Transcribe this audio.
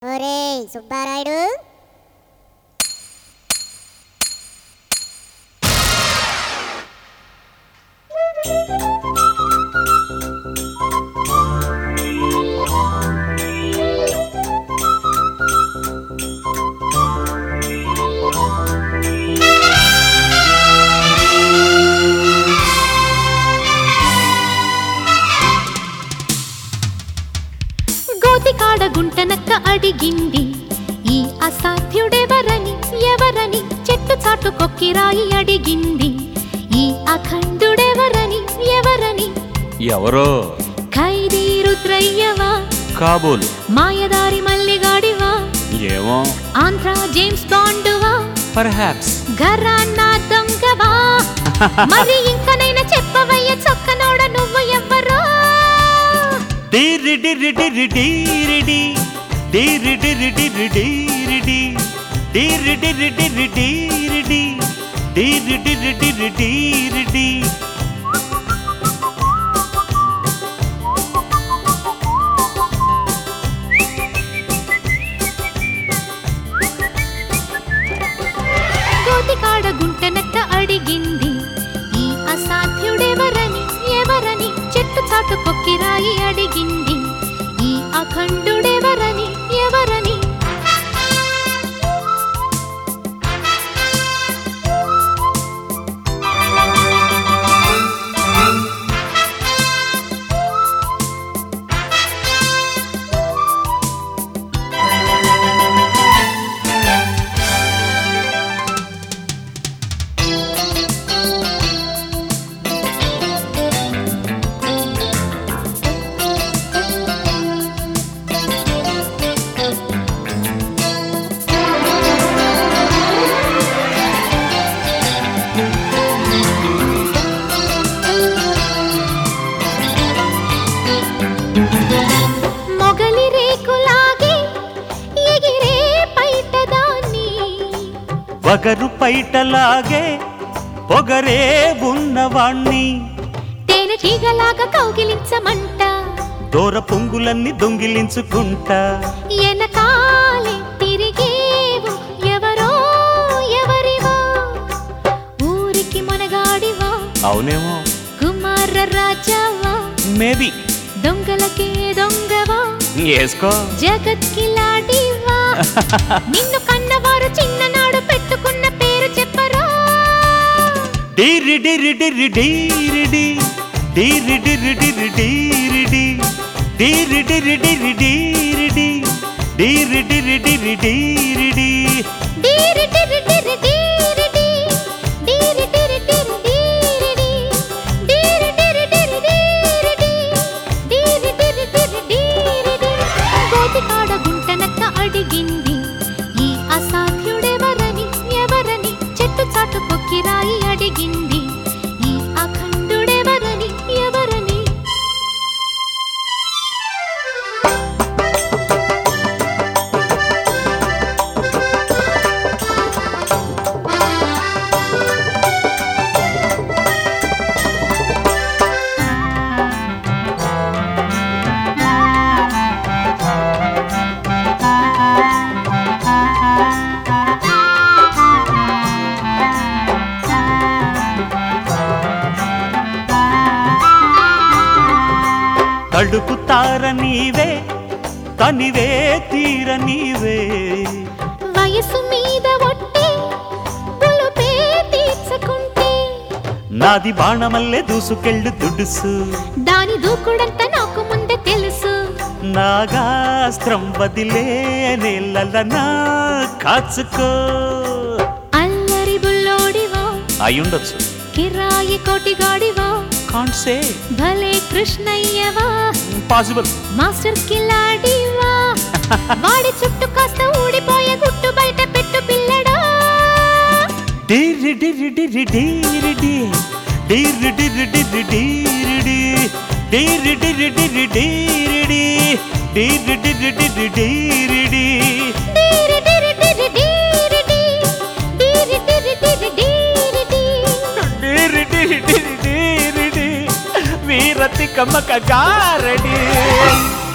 ఒరేయ్ సుబ్బారాయుడు గోతికాడ గుంటనక్క అడిగింది ఈ అసాధ్యుడెవరని ఎవరని చెట్టు చాటు కొక్కిరాయి అడిగింది ఈ అఖండుడెవరని ఎవరని ఎవరో ఖైదీ రుద్రయ్యవా కాబోలు మాయదారి మల్లిగాడివా ఏమో ఆంధ్ర జేమ్స్ బాండువా పర్హాప్స్ గరాన్నా దొంగవా మరి ఇంకనైనా చెప్పవయ్య చక్కనోడ నువ్వు ఎవ్వరో డీరి డిరి డిరి డీరిడి డీరి డిరి డిరి డీరిడి డీరి డిరి డిరి డీరిడి డీరి డిరి డిరి డీరిడి కోతికాడ గుంటనక్క అడిగింది ఈ అసాధ్యుడెవరని ఎవరని చెట్టు చాటు కొక్కిరాయి అడిగింది ఈ అఖండుడెవరని ఎవరని మొగలి రేకులాగే ఎగిరే పైటదాన్ని వగరు పైటలాగే పొగరే ఉన్నవాణ్ణి తేనె తీగలాగా కౌగిలించమంట దూర పొంగులన్నీ దొంగిలించుకుంటా ఎనకాలే తిరిగేవు ఎవరో ఎవరివో ఊరికి మనగాడివా అవునేమో కుమార రాజావా మేబీ దొంగలకే దొంగవా వేసుకో జగత్కిలాడివా నిన్ను కన్నవారు చిన్ననాడు పెట్టుకున్న పేరు చెప్పరా డీరి డిరి డిరి డీరిడి డీరి డిరి డిరి డీరిడి డీరి డిరి డిరి డీరిడి డీరి డిరి డిరి డీరిడి డీరి డిరి డిరి డీరిడి. డీరి డిరి డిరి డీరిడి. డీరి డిరి డిరి డీరిడి. డీరి డిరి డిరి డీరిడి. గోతికాడ గుంటనక్క అడిగింది ఈ అసాధ్యుడెవరని ఎవరని చెట్టు చాటు కొక్కిరాయి అడిగింది ఈ అఖండుడెవరని ఎవరని తడుపుతార నీవే తనివే తీర నీవే వయసు మీద ఒట్టి పులుపే తీర్చుకుంటే నాది బాణమల్లే దూసుకెళ్ళు దుడుసు దాని దూకుడంతా నాకు ముందే తెలుసు నాగాస్త్రం వదిలే నీళ్ళనా కాచుకో అల్లరి బుల్లోడివా అయ్యుండొచ్చు కిరాయి కోటిగాడివా కాంట్ సే భలే కృష్ణయ్యవా పాసిబుల్ మాస్టర్ కిలాడివా వాడి చుట్టూ కాస్త ఊడిపోయే గుట్టు బయట పెట్టు పిల్లడా డిరి డిరి డిరి డిరి డి డిరి డిరి డిరి డిరి డి డిరి డిరి డిరి డిరి డి డిరి డిరి డిరి డిరి డి డీరి డిరి డిరి డీరిడి. డీరి డిరి డిరి డీరిడి. డిరి డిరి డిరి డిరి డి వీరతి కమ్మక గారడి